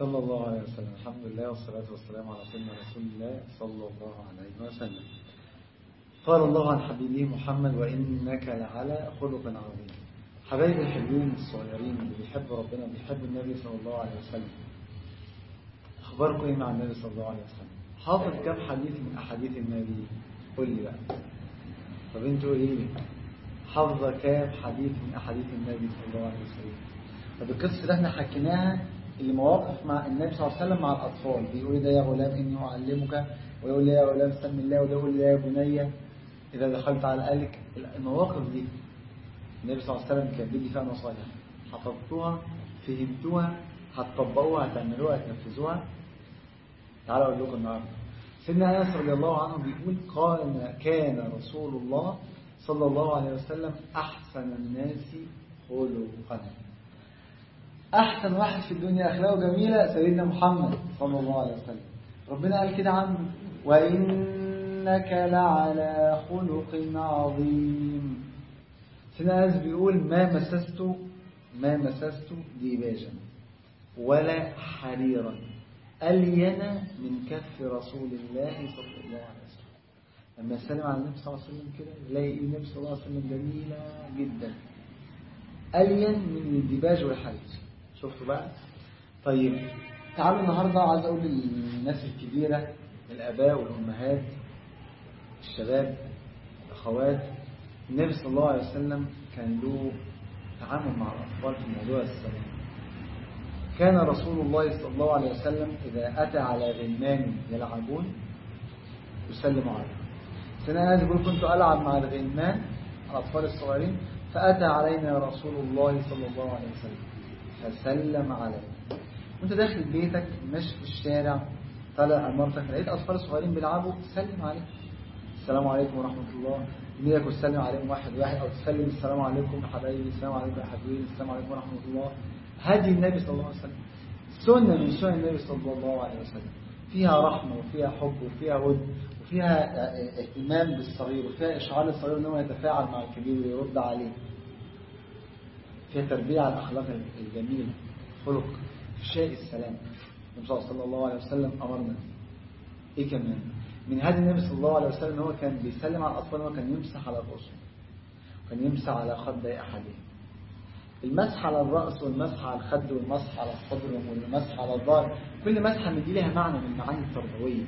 صلى الله عليه وسلم الحمد لله والصلاة والسلام على سيدنا رسول الله صلى الله عليه وسلم قال الله عن حبيبه محمد وإنك لعلى خلق عظيم حبايبي الحلوين الصغيرين اللي بيحبوا ربنا وبيحبوا النبي صلى الله عليه وسلم أخباركم إيه مع النبي صلى الله عليه وسلم حافظ كم حديث من أحاديث النبي قول لي بقى طب انتوا ايه لي حافظة كام حديث من أحاديث النبي صلى الله عليه وسلم طب القصة اللي احنا حكيناها اللي مواقف مع النبي صلى الله عليه وسلم مع الأطفال بيقول ده يا غلام إني أعلمك ويقول لي يا غلام سم الله وده يقول لي يا بني إذا دخلت على أهلك المواقف دي النبي صلى الله عليه وسلم كان بيدي فيها نصايح حفظتوها فهمتوها هتطبقوها هتعملوها هتنفذوها تعالوا أقول لكم النهارده سيدنا أنس رضي الله عنه بيقول قال كان رسول الله صلى الله عليه وسلم أحسن الناس خلقا أحسن واحد في الدنيا أخلاقه جميلة سيدنا محمد صلى الله عليه وسلم ربنا قال كده عنه وإنك لعلى خلق عظيم سيدنا أنس بيقول ما مسست ما مسست ديباجا ولا حريرا ألين من كف رسول الله صلى الله عليه وسلم لما سلم على النبي صلى الله عليه وسلم كده يلاقي النبي صلى الله عليه وسلم جميلة جدا ألين من الديباج والحرير شفتوا بقى طيب تعالوا النهاردة عايز أقول للناس الكبيرة الآباء والأمهات الشباب الأخوات النبي صلى الله عليه وسلم كان له تعامل مع الأطفال في موضوع السلام كان رسول الله صلى الله عليه وسلم إذا أتى على غلمان يلعبون يسلم عليهم سنة أنا بيقول كنت ألعب مع الغلمان الأطفال الصغيرين فأتى علينا رسول الله صلى الله عليه وسلم فسلم علينا وانت داخل بيتك ماشي في الشارع طالع عمارتك لقيت أطفال صغيرين بيلعبوا سلم عليهم السلام عليكم ورحمة الله يمينك وتسلم عليهم واحد واحد أو تسلم السلام عليكم يا حبايبي السلام عليكم يا حبيبي السلام عليكم ورحمة الله هدي النبي صلى الله عليه وسلم سنة من سنن النبي صلى الله عليه وسلم فيها رحمة وفيها حب وفيها ود وفيها اهتمام بالصغير وفيها إشعار الصغير أنه يتفاعل مع الكبير ويرد عليه فيها تربية على الأخلاق الجميلة خلق شيء السلام النبي صلى الله عليه وسلم أمرنا إيه كمان من هذا النبي صلى الله عليه وسلم هو كان بيسلم على الأطفال هو كان يمسح على الرؤوسهم كان يمسح على خدي أحدهم المسح على الرأس والمسح على الخد والمسح على الصدر والمسح على الظهر كل مسحة من دي لها معنى من المعاني التربوية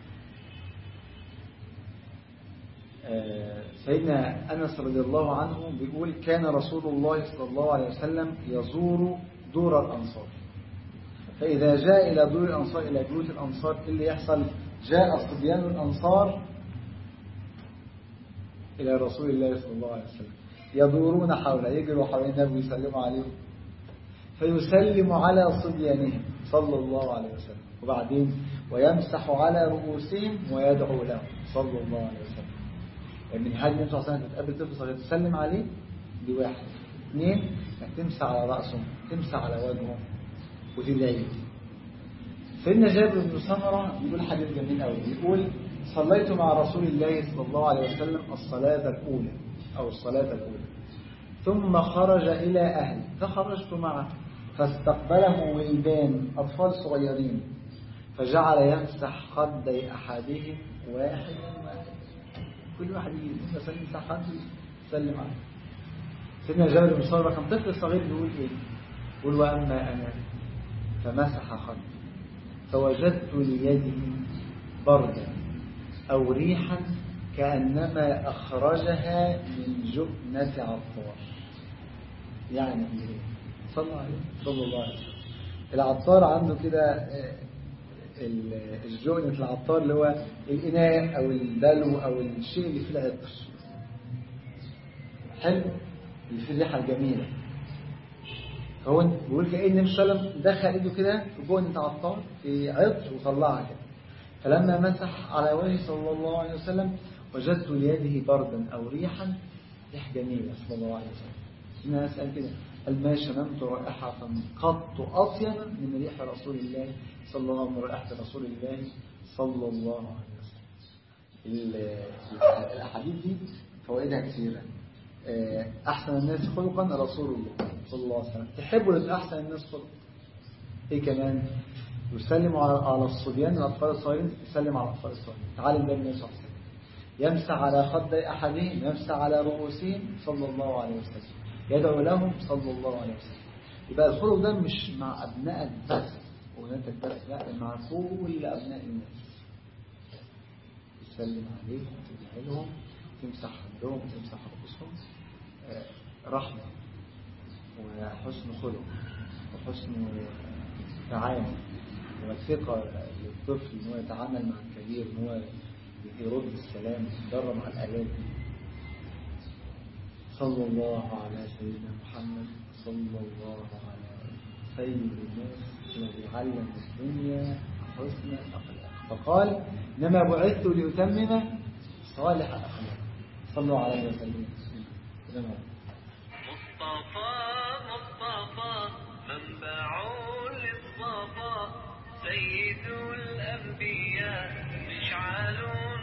سيدنا أنس رضي الله عنه بيقول كان رسول الله صلى الله عليه وسلم يزور دور الأنصار فإذا جاء إلى دور الأنصار إلى بيوت الأنصار اللي يحصل جاء صبيان الأنصار إلى رسول الله صلى الله عليه وسلم يدورون حوله يجروا حول النبي ويسلموا عليهم فيسلم على صبيانهم صلى الله عليه وسلم وبعدين ويمسح على رؤوسهم ويدعو لهم صلى الله عليه وسلم من هذه النبي صلى الله عليه وسلم تقابل طفل صغير تسلم عليه دي واحد اثنين انك تمسح على رأسهم تمسح على وجههم وتدعي سيدنا جابر بن سمرة بيقول حديث جميل قوي بيقول صليت مع رسول الله صلى الله عليه وسلم الصلاة الأولى أو الصلاة الأولى ثم خرج إلى أهل فخرجت معه فاستقبله ولدان أطفال صغيرين فجعل يمسح خدي أحدهم واحد واحد كل واحد يجي يمسح خده يسلم عليه سيدنا جابر بن سمرة كان طفل صغير بيقول إيه؟ يقول وأما أنا فمسح خدي فوجدت ليده بردا أو ريحا كأنما أخرجها من جبنة عطار يعني إيه صلى عليه صلى الله عليه وسلم العطار عنده كده الجبنة العطار اللي هو الإناء أو الدلو أو الشيء اللي فيه العطر حلو اللي فيه الريحة الجميلة هو بيقول كأن النبي صلى الله عليه وسلم دخل ايده كده في جبنة عطار في عطر وطلعها كده فلما مسح على وجهه صلى الله عليه وسلم وجدت ليده بردا أو ريحا ريح جميلة صلى الله عليه وسلم هنا أسأل كده هل ما شممت رائحة قط أطيب من ريح رسول الله صلى الله عليه وسلم رائحة رسول الله صلى الله عليه وسلم الأحاديث دي فوائدها كثيرة أحسن الناس خلقا رسول الله صلى الله عليه وسلم تحبوا أن أحسن الناس خلقا إيه كمان يسلم على الصبيان الأطفال الصغيرين يسلم على الأطفال الصغيرين تعالم بين النبي صلى الله عليه وسلم يمسح على خدي أحدهم يمسح على رؤوسهم صلى الله عليه وسلم يدعو لهم صلى الله عليه وسلم يبقى الخلق ده مش مع أبنائك بس وبناتك بس لا مع كل أبناء الناس تسلم عليهم تدعي لهم تمسح عندهم تمسح رؤوسهم آه، رحمة وحسن خلق وحسن تعامل وثقة للطفل ان هو يتعامل مع الكبير ان هو يرد السلام يتدرب على الآلات صلى الله على سيدنا محمد صلى الله على سيد الناس الذي علم الدنيا حسن الأخلاق فقال إنما بعثت لأتمم صالح الأخلاق صلوا عليه وسلم مصطفى مصطفى منبع للصفا سيد الأنبياء مشعل